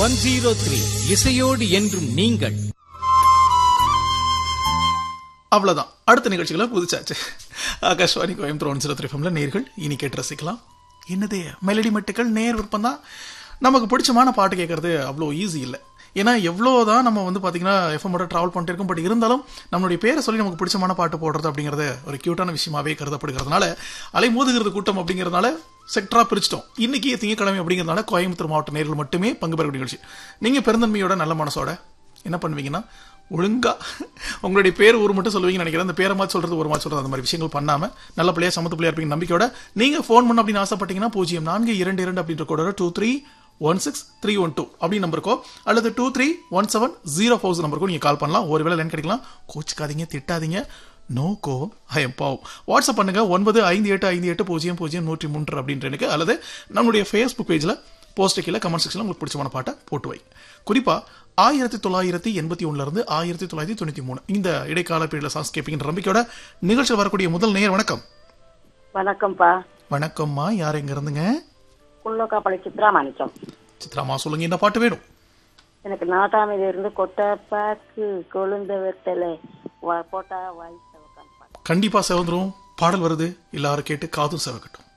One zero three இசையோடு என்றும் நீங்கள் அவ்வளவுதான் அடுத்த நிகழ்ச்சிகளை புதுச்சாச்சு Akashvani Coimbatore one zero three ஃபம்ல நேர்கள் இனி கேட்டு ரசிக்கலாம் என்னது மெலடி மட்டுக்கள் நேர் விருப்பம் தான் நமக்கு பிடிச்சமான பாட்டு கேட்கறது அவ்வளோ ஈஸி இல்லை ஏன்னா எவ்வளோதான் நம்ம வந்து பார்த்தீங்கன்னா எஃப்எம்மோட ட்ராவல் பண்ணிட்டு இருக்கோம் பட் இருந்தாலும் நம்மளுடைய பேரை சொல்லி நமக்கு பிடிச்சமான பாட்டு போடுறது அப்படிங்கிறது ஒரு கியூட்டான விஷயமாவே கருதப்படுகிறதுனால அலைமோதுகிறது கூட்டம் அப்படிங்கிறதுனால செக்டரா பிரிச்சிட்டோம் இன்னைக்கு திங்கக்கிழமை அப்படிங்கிறதுனால கோயம்புத்தூர் மாவட்ட நேர்கள் மட்டுமே பங்கு பெறக்கூடிய நிகழ்ச்சி நீங்க பெருந்தன்மையோட நல்ல மனசோட என்ன பண்ணுவீங்கன்னா ஒழுங்கா உங்களுடைய பேர் ஊர் மட்டும் சொல்லுவீங்கன்னு நினைக்கிறேன் அந்த பேரை மாதிரி சொல்றது ஒரு மாதிரி சொல்றது அந்த மாதிரி விஷயங்கள் பண்ணாம நல்ல பிள்ளையா சமத்து பிள்ளையா இருப்பீங்க நம்பிக்கையோட நீங்க ஃபோன் பண்ண அப்படின்னு ஆசைப்பட்டீங்கன்னா பூஜ்ஜியம் நான்கு இரண்டு இரண்டு அப்படின்ற கோடோட two three one six three one two அப்படின்னு நம்பருக்கோ அல்லது two three one seven zero four நம்பருக்கோ நீங்க கால் பண்ணலாம் ஒருவேளை லைன் கிடைக்கலாம் கோச்சிக்காதீங்க திட்டாதீங்க நோ கோவம் ஐயம் பாவம் வாட்ஸ்அப் பண்ணுங்க ஒன்பது ஐந்து எட்டு ஐந்து எட்டு பூஜ்ஜியம் பூஜ்ஜியம் நூற்றி மூன்று அப்படின்ற எனக்கு அல்லது நம்மளுடைய ஃபேஸ்புக் பேஜில் போஸ்ட் கீழே கமெண்ட் செக்ஷனில் உங்களுக்கு பிடிச்சமான பாட்டை போட்டு வை குறிப்பா ஆயிரத்தி தொள்ளாயிரத்தி எண்பத்தி ஒண்ணுல இருந்து ஆயிரத்தி தொள்ளாயிரத்தி தொண்ணூத்தி மூணு இந்த இடைக்கால பீரியட்ல சாங்ஸ் கேட்பீங்க நம்பிக்கையோட நிகழ்ச்சியில் வரக்கூடிய முதல் நேர் வணக்கம் வணக்கம்ப்பா வணக்கம்மா யார் எங்க இருந்துங்க குள்ளோக்காப்பளை சித்ரா மாணிக்கம் சித்ராமா சொல்லுங்க இந்த பாட்டு வேணும் எனக்கு நாட்டாமையில இருந்து கொட்டை பாக்கு கொழுந்த வெத்தலை வா- போட்டா வாய் சவக்கான்னு பாட்டு. கண்டிப்பா செவந்துரும் பாடல் வருது எல்லாரும் கேட்டு காதும் செவக்கட்டும்